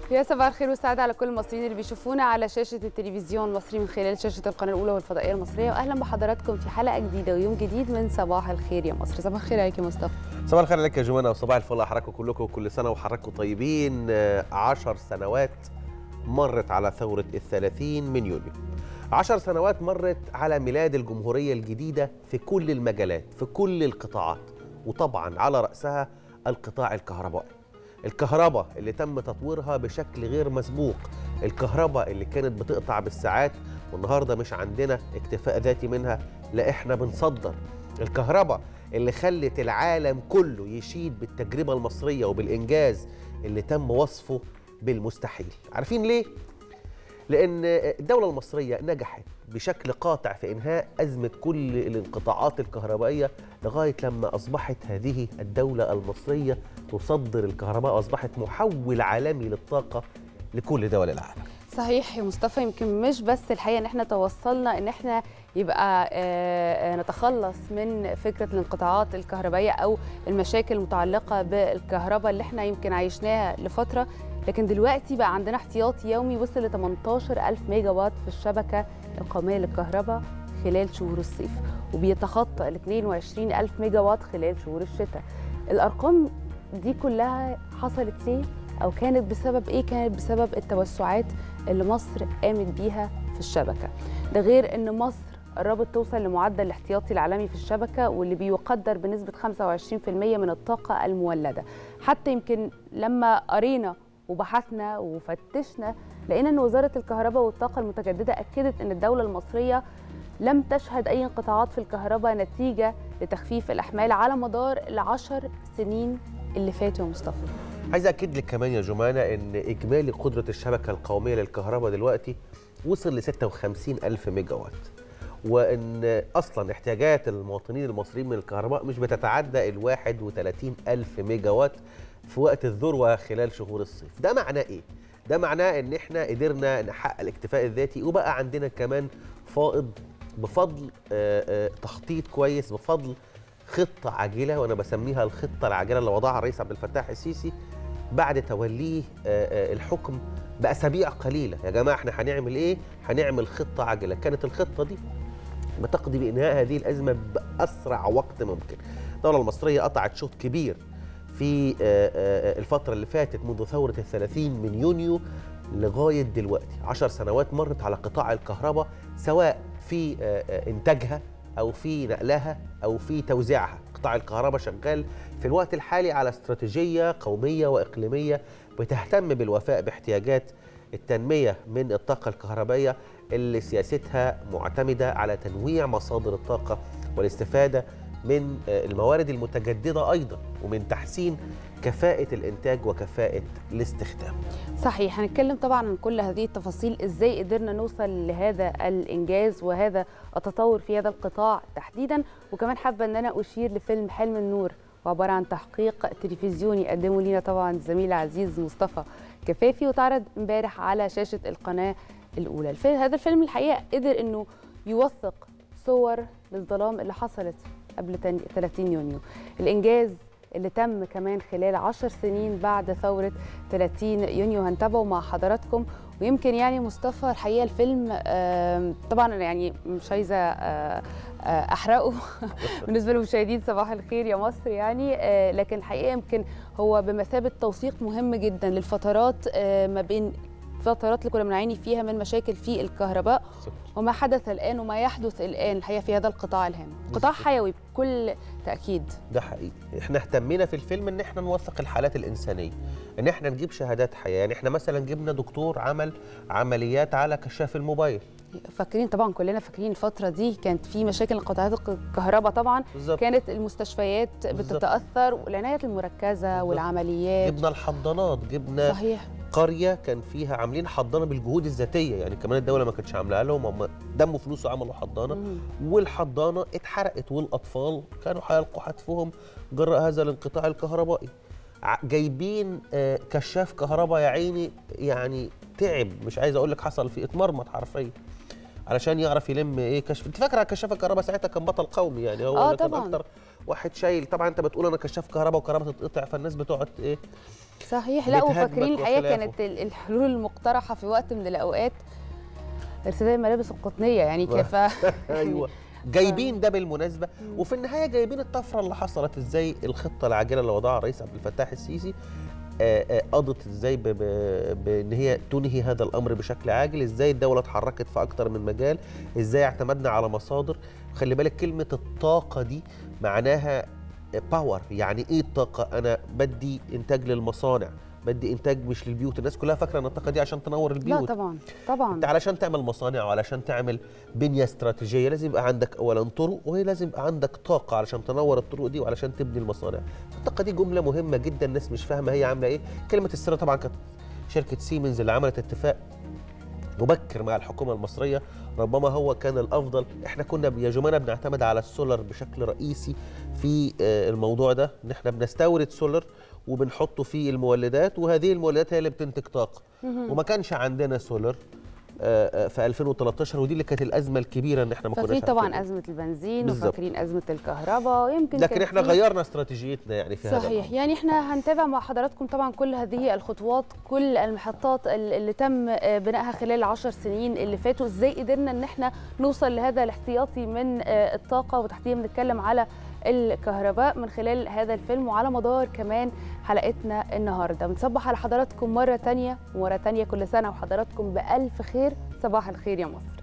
يا صباح الخير والسعادة على كل المصريين اللي بيشوفونا على شاشة التلفزيون المصري من خلال شاشة القناة الأولى والفضائية المصرية وأهلا بحضراتكم في حلقة جديدة ويوم جديد من صباح الخير يا مصر صباح الخير عليك يا مصطفى صباح الخير عليك يا جمانة وصباح الفل على حضراتكم كلكم وكل سنة وحضراتكم طيبين آه، عشر سنوات مرت على ثورة الثلاثين من يونيو عشر سنوات مرت على ميلاد الجمهورية الجديدة في كل المجالات في كل القطاعات وطبعا على رأسها القطاع الكهربائي الكهرباء اللي تم تطويرها بشكل غير مسبوق الكهرباء اللي كانت بتقطع بالساعات والنهارده مش عندنا اكتفاء ذاتي منها لا احنا بنصدر الكهرباء اللي خلت العالم كله يشيد بالتجربة المصرية وبالإنجاز اللي تم وصفه بالمستحيل عارفين ليه؟ لأن الدولة المصرية نجحت بشكل قاطع في إنهاء أزمة كل الانقطاعات الكهربائية لغاية لما أصبحت هذه الدولة المصرية تصدر الكهرباء وأصبحت محول عالمي للطاقة لكل دول العالم صحيح يا مصطفى يمكن مش بس الحقيقة إن احنا توصلنا إن احنا يبقى آه، آه، نتخلص من فكرة الانقطاعات الكهربائية أو المشاكل المتعلقة بالكهرباء اللي احنا يمكن عايشناها لفترة لكن دلوقتي بقى عندنا احتياطي يومي وصل ل 18 ألف ميجا وات في الشبكة القومية للكهرباء خلال شهور الصيف وبيتخطى ال 22 ألف ميجا وات خلال شهور الشتاء الأرقام دي كلها حصلت ليه أو كانت بسبب إيه؟ كانت بسبب التوسعات اللي مصر قامت بيها في الشبكة ده غير إن مصر قربت توصل لمعدل الاحتياطي العالمي في الشبكة واللي بيقدر بنسبة 25% من الطاقة المولدة حتى يمكن لما قرينا وبحثنا وفتشنا لقينا ان وزاره الكهرباء والطاقه المتجدده اكدت ان الدوله المصريه لم تشهد اي انقطاعات في الكهرباء نتيجه لتخفيف الاحمال على مدار العشر سنين اللي فاتوا يا مصطفى عايز أكد لك كمان يا جمانة إن إجمالي قدرة الشبكة القومية للكهرباء دلوقتي وصل ل 56 ألف ميجا وات وإن أصلا احتياجات المواطنين المصريين من الكهرباء مش بتتعدى ال 31 ألف ميجا وات في وقت الذروة خلال شهور الصيف ده معناه إيه؟ ده معناه إن إحنا قدرنا نحقق الاكتفاء الذاتي وبقى عندنا كمان فائض بفضل آه، آه، تخطيط كويس بفضل خطة عاجلة وأنا بسميها الخطة العاجلة اللي وضعها الرئيس عبد الفتاح السيسي بعد توليه آه، آه، الحكم بأسابيع قليلة يا جماعة احنا هنعمل ايه؟ هنعمل خطة عاجلة كانت الخطة دي بتقضي بإنهاء هذه الأزمة بأسرع وقت ممكن الدولة المصرية قطعت شوط كبير في آه، آه، الفترة اللي فاتت منذ ثورة الثلاثين من يونيو لغاية دلوقتي عشر سنوات مرت على قطاع الكهرباء سواء في آه، آه، إنتاجها أو في نقلها أو في توزيعها قطاع الكهرباء شغال في الوقت الحالي على استراتيجية قومية وإقليمية بتهتم بالوفاء باحتياجات التنمية من الطاقة الكهربائية اللي سياستها معتمدة على تنويع مصادر الطاقة والاستفادة من آه، الموارد المتجددة أيضا ومن تحسين كفاءة الإنتاج وكفاءة الاستخدام صحيح هنتكلم طبعا عن كل هذه التفاصيل ازاي قدرنا نوصل لهذا الانجاز وهذا التطور في هذا القطاع تحديدا وكمان حابه ان انا اشير لفيلم حلم النور وعباره عن تحقيق تلفزيوني قدمه لينا طبعا الزميل العزيز مصطفى كفافي واتعرض امبارح على شاشه القناه الاولى الفيلم هذا الفيلم الحقيقه قدر انه يوثق صور للظلام اللي حصلت قبل تاني- 30 يونيو الانجاز اللي تم كمان خلال عشر سنين بعد ثورة 30 يونيو هنتابعه مع حضراتكم ويمكن يعني مصطفى الحقيقة الفيلم آم، طبعا أنا يعني مش عايزة آه، آه، أحرقه بالنسبة لمشاهدين صباح الخير يا مصر يعني آه، لكن الحقيقة يمكن هو بمثابة توثيق مهم جدا للفترات آه، ما بين الفترات اللي كنا بنعاني فيها من مشاكل في الكهرباء وما حدث الآن وما يحدث الآن الحقيقة في هذا القطاع الهام قطاع بالظبط. حيوي بكل تأكيد ده حقيقي احنا اهتمينا في الفيلم ان احنا نوثق الحالات الانسانيه ان احنا نجيب شهادات حياه يعني احنا مثلا جبنا دكتور عمل عمليات على كشاف الموبايل فاكرين طبعا كلنا فاكرين الفترة دي كانت في مشاكل انقطاعات الك- الكهرباء طبعا بالظبط كانت المستشفيات بالظبط. بتتأثر والعناية المركزة بالظبط. والعمليات جبنا الحضانات جبنا صحيح قريه كان فيها عاملين حضانه بالجهود الذاتيه يعني كمان الدوله ما كانتش عاملاها لهم هم دموا فلوس وعملوا حضانه مم. والحضانه اتحرقت والاطفال كانوا هيلقوا حتفهم جراء هذا الانقطاع الكهربائي ع- جايبين آه، كشاف كهرباء يا عيني يعني تعب مش عايز اقول لك حصل فيه اتمرمط حرفيا علشان يعرف يلم ايه كشف انت فاكره كشاف الكهرباء ساعتها كان بطل قومي يعني هو آه اللي كان طبعاً. اكتر واحد شايل طبعا انت بتقول انا كشاف كهرباء وكهرباء تتقطع فالناس بتقعد ايه صحيح لا بتهاجمك وفاكرين الحقيقه وخلافه. كانت ال- الحلول المقترحه في وقت من الاوقات ارتداء الملابس القطنيه يعني و- كفا ايوه جايبين ده بالمناسبه وفي النهايه جايبين الطفره اللي حصلت ازاي الخطه العاجله اللي وضعها الرئيس عبد الفتاح السيسي آه، آه، قضت ازاي ب- ب- بان هي تنهي هذا الامر بشكل عاجل ازاي الدوله اتحركت في اكتر من مجال ازاي اعتمدنا على مصادر خلي بالك كلمه الطاقه دي معناها باور يعني ايه الطاقه انا بدي انتاج للمصانع بدي انتاج مش للبيوت الناس كلها فاكره ان الطاقه دي عشان تنور لا البيوت طبعا طبعا انت علشان تعمل مصانع وعلشان تعمل بنيه استراتيجيه لازم يبقى عندك اولا طرق وهي لازم يبقى عندك طاقه علشان تنور الطرق دي وعلشان تبني المصانع فالطاقه دي جمله مهمه جدا الناس مش فاهمه هي عامله ايه كلمه السر طبعا كانت شركه سيمنز اللي عملت اتفاق مبكر مع الحكومه المصريه ربما هو كان الافضل احنا كنا يا جماعه بنعتمد على السولر بشكل رئيسي في آه، الموضوع ده ان احنا بنستورد سولر وبنحطه في المولدات وهذه المولدات هي اللي بتنتج طاقه وما كانش عندنا سولر آه، آه، في 2013 ودي اللي كانت الازمه الكبيره ان احنا ما كناش فاكرين طبعا عارفين. ازمه البنزين بالظبط. وفاكرين ازمه الكهرباء يمكن لكن كان احنا في- غيرنا استراتيجيتنا يعني في هذا صحيح الأمر. يعني احنا هنتابع مع حضراتكم طبعا كل هذه الخطوات كل المحطات ال- اللي تم آه، بنائها خلال العشر سنين اللي فاتوا ازاي قدرنا ان احنا نوصل لهذا الاحتياطي من آه، الطاقه وتحديدا بنتكلم على الكهرباء من خلال هذا الفيلم وعلى مدار كمان حلقتنا النهارده بنصبح على حضراتكم مره تانية ومره تانية كل سنه وحضراتكم بالف خير صباح الخير يا مصر